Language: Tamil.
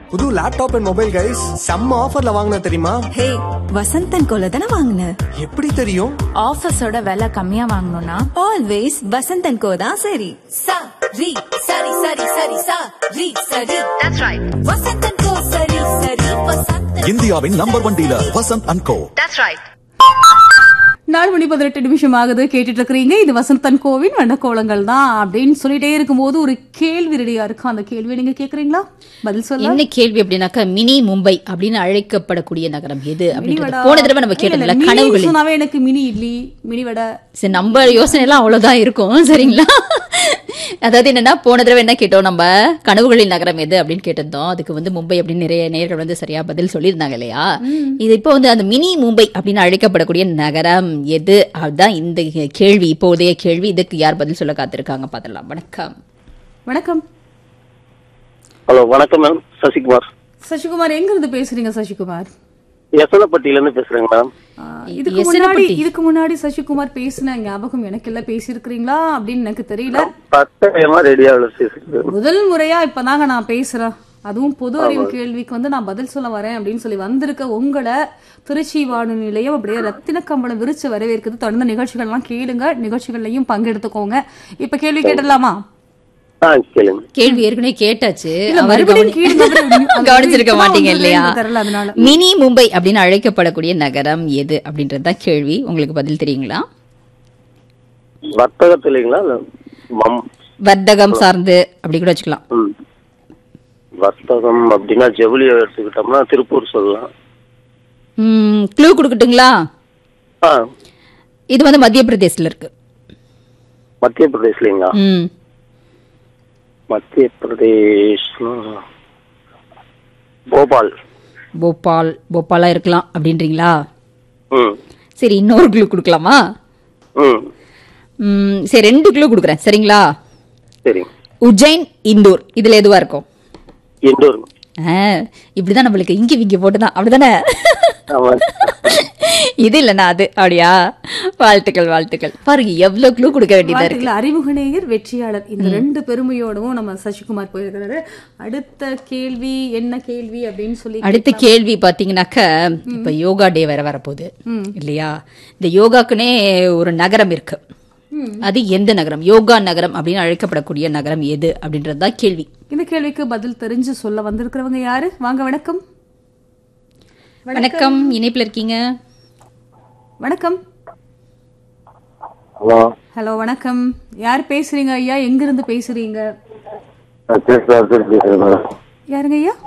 புது லேப்டாப் அண்ட் மொபைல் கைஸ் செம்ம ஆஃபர்ல வாங்கின தெரியுமா ஹே வசந்தன் கோல தானே வாங்கின எப்படி தெரியும் ஆஃபீஸோட விலை கம்மியா வாங்கணும்னா ஆல்வேஸ் வசந்தன் கோ தான் சரி sa ri sari sari sari sa ri sari that's right vasantan ko sari sari vasantan இந்தியாவின் number one dealer Vasanth and co that's right நாலு மணி பதினெட்டு நிமிஷம் ஆகுது கேட்டுட்டு இருக்கிறீங்க இது வசந்தன் கோவின் வண்ணக்கோலங்கள் தான் அப்படின்னு சொல்லிட்டே இருக்கும்போது ஒரு கேள்வி ரெடியா இருக்கு அந்த கேள்வியை நீங்க கேக்குறீங்களா பதில் சொல்ல என்ன கேள்வி அப்படின்னாக்கா மினி மும்பை அப்படின்னு அழைக்கப்படக்கூடிய நகரம் எது மினி அப்படின்றது வடை. போன தடவை நம்ம இல்ல, கேட்டதுல இல்ல, மினி கனவுகளில் சொன்னாவே எனக்கு மினி இட்லி மினி வடை சரி நம்ம யோசனை எல்லாம் அவ்வளவுதான் இருக்கும் சரிங்களா அதாவது என்னன்னா போன தடவை என்ன கேட்டோம் நம்ம கனவுகளின் நகரம் எது அப்படின்னு கேட்டிருந்தோம் அதுக்கு வந்து மும்பை அப்படின்னு நிறைய நேர்கள் வந்து சரியா பதில் சொல்லியிருந்தாங்க இல்லையா இது இப்போ வந்து அந்த மினி மும்பை அப்படின்னு அழைக்கப்படக்கூடிய நகரம் எது அதுதான் இந்த கேள்வி இப்போதைய கேள்வி இதுக்கு யார் பதில் சொல்ல காத்திருக்காங்க பார்த்துடலாம் வணக்கம் வணக்கம் ஹலோ வணக்கம் மேம் சசிகுமார் சசிகுமார் எங்க இருந்து பேசுறீங்க சசிகுமார் யசனப்பட்டியில இருந்து பேசுறேங்க மேம் ஆ, இதுக்கு முன்னாடி எசனப்பட்டி. இதுக்கு முன்னாடி சசிகுமார் பேசின ஞாபகம் எனக்கு எல்லாம் பேசியிருக்கிறீங்களா அப்படின்னு எனக்கு தெரியல பத்தாயிரமா ரெடியாக பேசுறேன் முதல் முறையா இப்பதாங்க நான் பேசுறேன் அதுவும் பொது அறிவு கேள்விக்கு வந்து நான் பதில் சொல்ல வரேன் அப்படின்னு சொல்லி வந்திருக்க உங்களை திருச்சி வானொலி நிலையம் அப்படியே ரத்தின கம்பளம் விரிச்சு வரவேற்குது தொடர்ந்து நிகழ்ச்சிகள்லாம் கேளுங்க நிகழ்ச்சிகள்லையும் பங்கெடுத்துக்கோங்க இப்ப கேள்வி கேட்டலாமா ஆ கேளுங்க கேள்வி ஏற்கனவே கேட்டாச்சு இல்ல, அவரு மறுபடியும் கவனி- கேளுங்க. அப்புறம் கவனிச்சிருக்க இப்பதான் மாட்டீங்க வந்து இல்லையா வேலை தரல அதனால. மினி மும்பை அப்படின்னு அழைக்கப்படக்கூடிய நகரம் எது அப்படின்றது தான் கேள்வி உங்களுக்கு பதில் தெரியுங்களா வர்த்தகத்தில் இல்லைங்களா இல்ல மம் வர்த்தகம் சார்ந்து அப்படி கூட வச்சுக்கலாம் ம். வர்த்தகம் அப்படின்னா ஜவுளி எடுத்துக்கிட்டோம்னா திருப்பூர் சொல்லலாம் க்ளூ கொடுக்கட்டுங்களா ஆ இது வந்து மத்திய பிரதேசத்துல இருக்கு மத்திய பிரதேஷ் இல்லைங்களா ம் மத்திய பிரதேஷ் போபால் போபால் போபாலா இருக்கலாம் அப்படின்றீங்களா ம் சரி இன்னொரு க்ளூ கொடுக்கலாமா ம் ம், சரி ரெண்டு க்ளூ கொடுக்குறேன் சரிங்களா சரி உஜ்ஜைன் இந்தூர் இதுல எதுவா இருக்கும் எண்டூர் ஆ, இப்படிதான் நம்மளுக்கு இங்கி விங்கி போட்டுதான் அப்படிதானே ஆமா இது இல்லைண்ணா அது அப்படியா வாழ்த்துக்கள் வாழ்த்துக்கள் பாருங்க எவ்வளவு க்ளூ கொடுக்க வேண்டியதா இருக்கு வாழ்த்துக்கள் அறிமுக நேயர் வெற்றியாளர் இந்த ரெண்டு பெருமையோடவும் நம்ம சசிகுமார் போயிருக்கிறாரு அடுத்த கேள்வி என்ன கேள்வி அப்படின்னு சொல்லி அடுத்த கேள்வி பாத்தீங்கன்னாக்க இப்ப யோகா டே வேற வரப்போகுது இல்லையா இந்த யோகாக்குனே ஒரு நகரம் இருக்கு அது எந்த நகரம் யோகா நகரம் அப்படின்னு அழைக்கப்படக்கூடிய நகரம் எது அப்படின்றது தான் கேள்வி இந்த கேள்விக்கு பதில் தெரிஞ்சு சொல்ல வந்திருக்கிறவங்க யாரு வாங்க வணக்கம் வணக்கம் இணைப்புல இருக்கீங்க வணக்கம் ஹலோ ஹலோ வணக்கம் யார் பேசுறீங்க ஐயா எங்க இருந்து பேசுறீங்க பேசுறேன் யாருங்க ஐயா